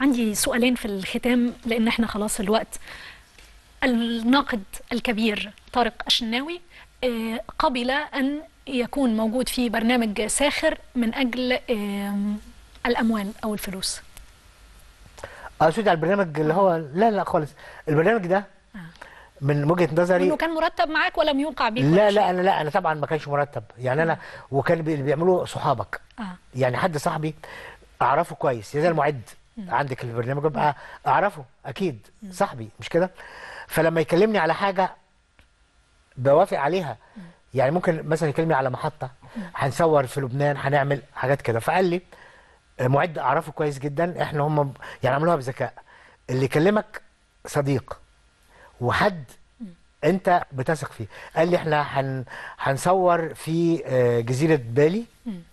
عندي سؤالين في الختام لان احنا خلاص الوقت الناقد الكبير طارق الشناوي آه، قبل ان يكون موجود في برنامج ساخر من اجل آم، الاموال او الفلوس اقصد على البرنامج اللي هو لا لا خالص البرنامج ده من وجهه نظري انه كان مرتب معاك ولم يوقع بيك ولا لا شيء؟ لا انا لا انا طبعا ما كانش مرتب يعني انا وكان بي- اللي بيعملوه صحابك اه يعني حد صاحبي اعرفه كويس زي المعد عندك في البرنامج ببقى اعرفه اكيد صاحبي مش كده فلما يكلمني على حاجه بوافق عليها يعني ممكن مثلا يكلمني على محطه هنصور في لبنان هنعمل حاجات كده فقال لي معد اعرفه كويس جدا احنا هم يعني عملوها بذكاء اللي يكلمك صديق وحد انت بتثق فيه قال لي احنا هن هنصور في آه، جزيره بالي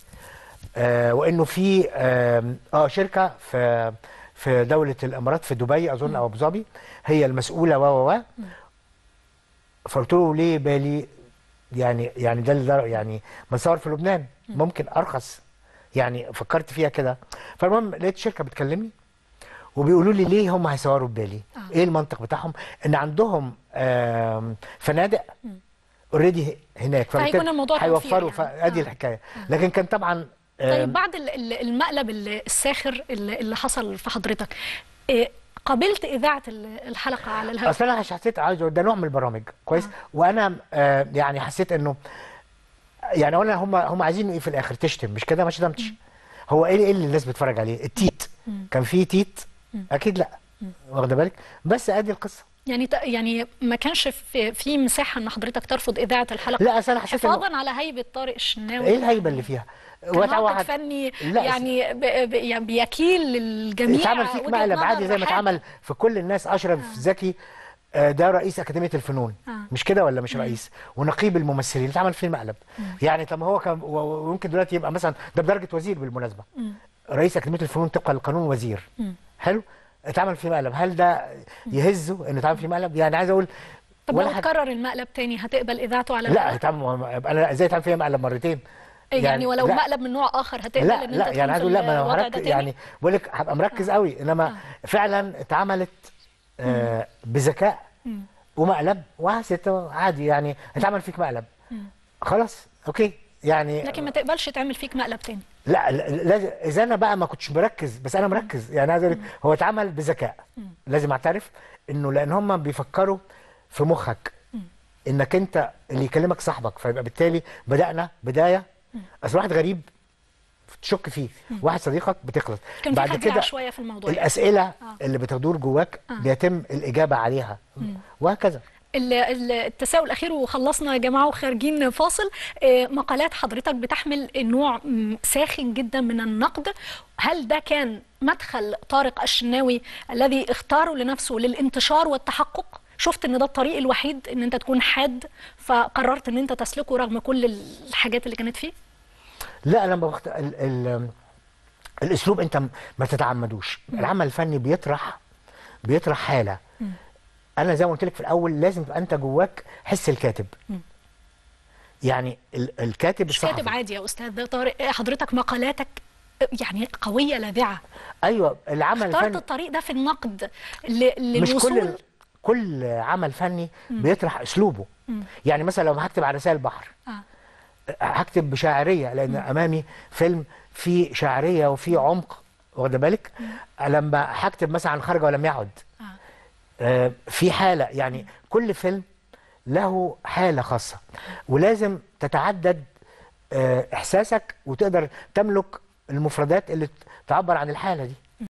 آه، وانه في آم، اه شركه في في دوله الامارات في دبي اظن او ابو ظبي هي المسؤوله و و و فقلت له ليه بالي يعني يعني ده اللي ده- يعني بنصور في لبنان ممكن ارخص يعني فكرت فيها كده فالمهم لقيت شركه بتكلمني وبيقولوا لي ليه هم هيصوروا في بالي آه. ايه المنطق بتاعهم ان عندهم آم، فنادق اوريدي هناك فهيكون فبالتالي الموضوع توفير هيوفروا يعني. فادي آه. الحكايه لكن كان طبعا طيب آم، بعد ال- ال- المقلب ال- الساخر اللي اللي حصل في حضرتك إيه، قبلت اذاعه ال- الحلقه على الهواء اصل انا حسيت عايز أقول ده نوع من البرامج كويس وانا آه يعني حسيت انه يعني اولا هم هم عايزين ايه في الاخر تشتم مش كده ما شتمتش هو ايه ايه اللي الناس بتتفرج عليه التيت كان في تيت اكيد لا واخده بالك بس ادي القصه يعني ت- يعني ما كانش في في مساحه ان حضرتك ترفض اذاعه الحلقه لا اصل انا حسيت إنه- حفاظا على هيبه طارق الشناوي ايه الهيبه اللي فيها كناقد واحد فني لا، يعني ب... ب... يعني بيكيل للجميع اتعمل فيك وجهة مقلب نظر عادي زي ما حاد. اتعمل في كل الناس اشرف زكي آه، ده رئيس اكاديميه الفنون آه. مش كده ولا مش رئيس ونقيب الممثلين اتعمل فيه مقلب يعني طب ما هو كان و- و- وممكن دلوقتي يبقى مثلا ده بدرجه وزير بالمناسبه رئيس اكاديميه الفنون طبقا للقانون وزير حلو اتعمل فيه مقلب هل ده يهزه انه اتعمل فيه مقلب يعني عايز اقول طب ولا لو حاجة. اتكرر المقلب تاني هتقبل اذاعته على لا الهواء؟ اتعمل انا ازاي اتعمل فيها مقلب مرتين يعني, يعني ولو لا. مقلب من نوع اخر هتقبل لا ان لا انت يعني عايز تكون اقول في لا ما انا الوضع ده هركز تاني؟ يعني بقول لك هبقى مركز قوي انما فعلا اتعملت آه بذكاء ومقلب وحسيت عادي يعني اتعمل فيك مقلب خلاص اوكي يعني لكن ما تقبلش تعمل فيك مقلب تاني لا لا- لازم اذا انا بقى ما كنتش مركز بس انا مركز يعني عايز اقول لك هو اتعمل بذكاء لازم اعترف انه لان هم بيفكروا في مخك انك انت اللي يكلمك صاحبك فيبقى بالتالي بدانا بدايه اصل واحد غريب تشك فيه واحد صديقك بتخلص كان في خديعه شويه في الموضوع الاسئله اللي بتدور جواك بيتم الاجابه عليها وهكذا ال- ال- التساؤل الاخير وخلصنا يا جماعه وخارجين فاصل آه، مقالات حضرتك بتحمل نوع م، ساخن جدا من النقد هل ده كان مدخل طارق الشناوي الذي اختاره لنفسه للانتشار والتحقق شفت ان ده الطريق الوحيد ان انت تكون حاد فقررت ان انت تسلكه رغم كل الحاجات اللي كانت فيه لا انا بخت... ال... ال... الاسلوب انت م- ما تتعمدوش العمل الفني بيطرح بيطرح حاله انا زي ما قلت لك في الاول لازم تبقى انت جواك حس الكاتب يعني ال... الكاتب مش الصحفي كاتب عادي يا استاذ طارق حضرتك مقالاتك يعني قويه لاذعه ايوه العمل اخترت الفني الطريق ده في النقد ل- مش للوصول كل ال... كل عمل فني بيطرح اسلوبه يعني مثلا لو هكتب على رسائل بحر آه. هكتب بشاعريه لان امامي فيلم فيه شاعريه وفيه عمق واخد بالك لما هكتب مثلا عن خرج ولم يعد آه. آه، في حاله يعني كل فيلم له حاله خاصه ولازم تتعدد آه، احساسك وتقدر تملك المفردات اللي تعبر عن الحاله دي